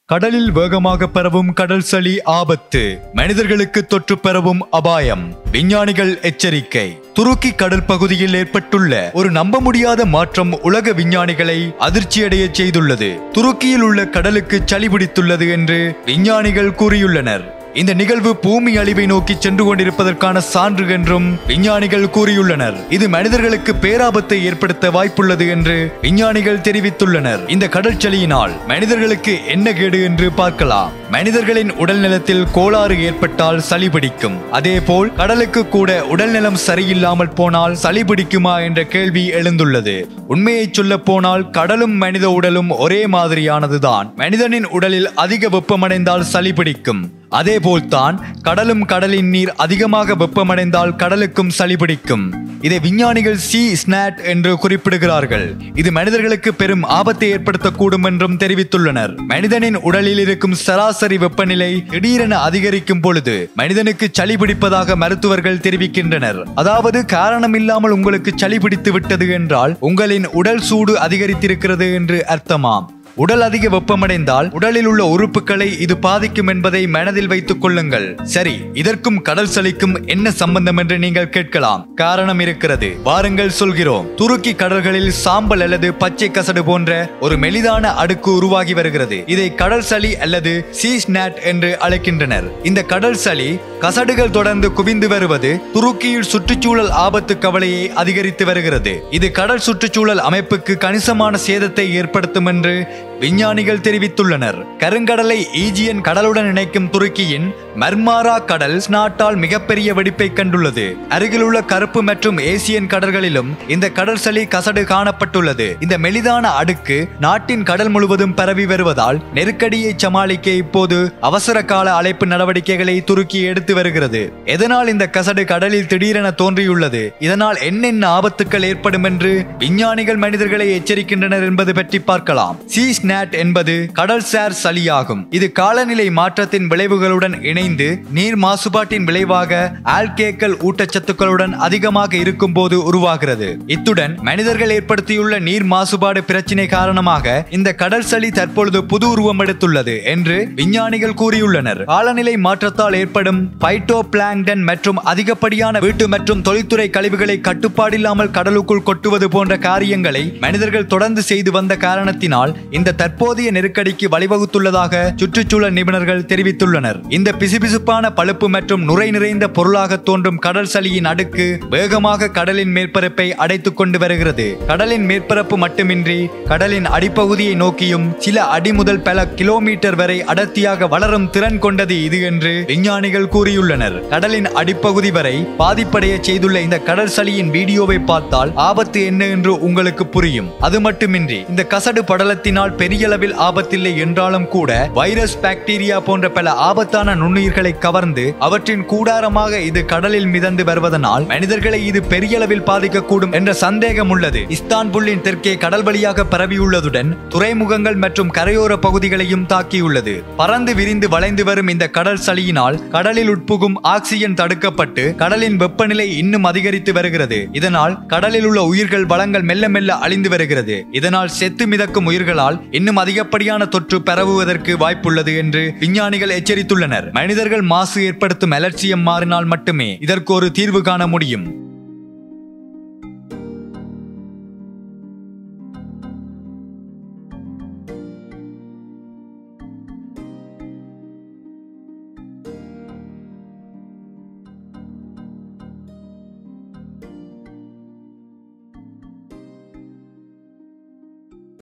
கடலில் வேகமாக பரவும் கடல் சளி ஆபத்து மனிதர்களுக்கு தொற்று பரவும் அபாயம் விஞ்ஞானிகள் எச்சரிக்கை துருக்கி கடல் பகுதியில் ஏற்பட்டுள்ள ஒரு நம்ப முடியாத மாற்றம் உலக விஞ்ஞானிகளை அதிர்ச்சியடைய செய்துள்ளது துருக்கியில் உள்ள கடலுக்கு சளி பிடித்துள்ளது என்று விஞ்ஞானிகள் கூறியுள்ளனர் இந்த நிகழ்வு பூமி அழிவை நோக்கி சென்று கொண்டிருப்பதற்கான சான்று என்றும் விஞ்ஞானிகள் கூறியுள்ளனர் இது மனிதர்களுக்கு பேராபத்தை ஏற்படுத்த வாய்ப்புள்ளது என்று விஞ்ஞானிகள் தெரிவித்துள்ளனர் இந்த கடல் சளியினால் மனிதர்களுக்கு என்ன கேடு என்று பார்க்கலாம் மனிதர்களின் உடல் நலத்தில் கோளாறு ஏற்பட்டால் சளி பிடிக்கும் அதேபோல் கடலுக்கு கூட உடல்நலம் சரியில்லாமல் போனால் சளி பிடிக்குமா என்ற கேள்வி எழுந்துள்ளது உண்மையை சொல்ல போனால் கடலும் மனித உடலும் ஒரே மாதிரியானதுதான் மனிதனின் உடலில் அதிக வெப்பமடைந்தால் சளி பிடிக்கும் அதேபோல்தான் கடலும் கடலின் நீர் அதிகமாக வெப்பமடைந்தால் கடலுக்கும் சளி பிடிக்கும் இதை விஞ்ஞானிகள் சி ஸ்னாட் என்று குறிப்பிடுகிறார்கள் இது மனிதர்களுக்கு பெரும் ஆபத்தை ஏற்படுத்தக்கூடும் என்றும் தெரிவித்துள்ளனர் மனிதனின் உடலில் இருக்கும் சராசரி வெப்பநிலை திடீரென அதிகரிக்கும் பொழுது மனிதனுக்கு சளி பிடிப்பதாக மருத்துவர்கள் தெரிவிக்கின்றனர் அதாவது காரணம் இல்லாமல் உங்களுக்கு சளி பிடித்து விட்டது என்றால் உங்களின் உடல் சூடு அதிகரித்திருக்கிறது என்று அர்த்தமாம் உடல் அதிக வெப்பமடைந்தால் உடலில் உள்ள உறுப்புகளை இது பாதிக்கும் என்பதை மனதில் வைத்துக் கொள்ளுங்கள் சரி இதற்கும் கடல் சளிக்கும் என்ன சம்பந்தம் என்று நீங்கள் கேட்கலாம் காரணம் இருக்கிறது வாருங்கள் சொல்கிறோம் துருக்கி கடல்களில் சாம்பல் அல்லது பச்சை கசடு போன்ற ஒரு மெலிதான அடுக்கு உருவாகி வருகிறது இதை கடல் சளி அல்லது சீஸ்நாட் என்று அழைக்கின்றனர் இந்த கடல் சளி கசடுகள் தொடர்ந்து குவிந்து வருவது துருக்கியில் சுற்றுச்சூழல் ஆபத்து கவலையை அதிகரித்து வருகிறது இது கடல் சுற்றுச்சூழல் அமைப்புக்கு கணிசமான சேதத்தை ஏற்படுத்தும் என்று விஞ்ஞானிகள் தெரிவித்துள்ளனர் கருங்கடலை ஈஜியன் கடலுடன் இணைக்கும் துருக்கியின் மர்மாரா கடல் நாட்டால் மிகப்பெரிய வெடிப்பை கண்டுள்ளது அருகிலுள்ள கருப்பு மற்றும் ஏசியன் கடல்களிலும் இந்த கடல் சளி கசடு காணப்பட்டுள்ளது இந்த மெலிதான அடுக்கு நாட்டின் கடல் முழுவதும் பரவி வருவதால் நெருக்கடியை சமாளிக்க இப்போது அவசர கால அழைப்பு நடவடிக்கைகளை துருக்கி எடுத்து வருகிறது எதனால் இந்த கசடு கடலில் திடீரென தோன்றியுள்ளது இதனால் என்னென்ன ஆபத்துக்கள் ஏற்படும் என்று விஞ்ஞானிகள் மனிதர்களை எச்சரிக்கின்றனர் என்பது பற்றி பார்க்கலாம் சி ஸ்நாட் என்பது கடல்சார் சளியாகும் இது காலநிலை மாற்றத்தின் விளைவுகளுடன் இணைந்து நீர் மாசுபாட்டின் விளைவாக ஆல்கேக்கள் ஊட்டச்சத்துக்களுடன் அதிகமாக இருக்கும் போது உருவாகிறது இத்துடன் மனிதர்கள் ஏற்படுத்தியுள்ள நீர் மாசுபாடு பிரச்சினை காரணமாக இந்த கடல் சளி தற்பொழுது புது உருவம் எடுத்துள்ளது என்று விஞ்ஞானிகள் கூறியுள்ளனர் காலநிலை மாற்றத்தால் ஏற்படும் பைட்டோ பிளாங்டன் மற்றும் அதிகப்படியான வீட்டு மற்றும் தொழில்துறை கழிவுகளை கட்டுப்பாடில்லாமல் கடலுக்குள் கொட்டுவது போன்ற காரியங்களை மனிதர்கள் தொடர்ந்து செய்து வந்த காரணத்தினால் இந்த தற்போதைய நெருக்கடிக்கு வழிவகுத்துள்ளதாக சுற்றுச்சூழல் நிபுணர்கள் தெரிவித்துள்ளனர் இந்த பிசுபிசுப்பான பழுப்பு மற்றும் நுரை நிறைந்த பொருளாக தோன்றும் கடல் சளியின் அடுக்கு வேகமாக கடலின் மேற்பரப்பை அடைத்துக் கொண்டு வருகிறது கடலின் மேற்பரப்பு மட்டுமின்றி கடலின் அடிப்பகுதியை நோக்கியும் சில அடி முதல் பல கிலோமீட்டர் வரை அடர்த்தியாக வளரும் திறன் கொண்டது இது என்று விஞ்ஞானிகள் கூறியுள்ளனர் கடலின் அடிப்பகுதி வரை பாதிப்படைய செய்துள்ள இந்த கடல் சளியின் வீடியோவை பார்த்தால் ஆபத்து என்ன என்று உங்களுக்கு புரியும் அது மட்டுமின்றி இந்த கசடு படலத்தினால் பெரிய அளவில் ஆபத்தில்லை என்றாலும் கூட வைரஸ் பாக்டீரியா போன்ற பல ஆபத்தான நுண்ணுயிர்களை கவர்ந்து அவற்றின் கூடாரமாக இது கடலில் மிதந்து வருவதனால் மனிதர்களை இது பெரிய அளவில் பாதிக்கக்கூடும் என்ற சந்தேகம் உள்ளது இஸ்தான்புல்லின் தெற்கே கடல் வழியாக பரவியுள்ளதுடன் துறைமுகங்கள் மற்றும் கரையோர பகுதிகளையும் தாக்கியுள்ளது பறந்து விரிந்து வளைந்து வரும் இந்த கடல் சளியினால் கடலில் உட்புகும் ஆக்சிஜன் தடுக்கப்பட்டு கடலின் வெப்பநிலை இன்னும் அதிகரித்து வருகிறது இதனால் கடலில் உள்ள உயிர்கள் வளங்கள் மெல்ல மெல்ல அழிந்து வருகிறது இதனால் செத்து மிதக்கும் உயிர்களால் இன்னும் அதிகப்படியான தொற்று பரவுவதற்கு வாய்ப்புள்ளது என்று விஞ்ஞானிகள் எச்சரித்துள்ளனர் மனிதர்கள் மாசு ஏற்படுத்தும் அலட்சியம் மாறினால் மட்டுமே இதற்கு ஒரு தீர்வு காண முடியும்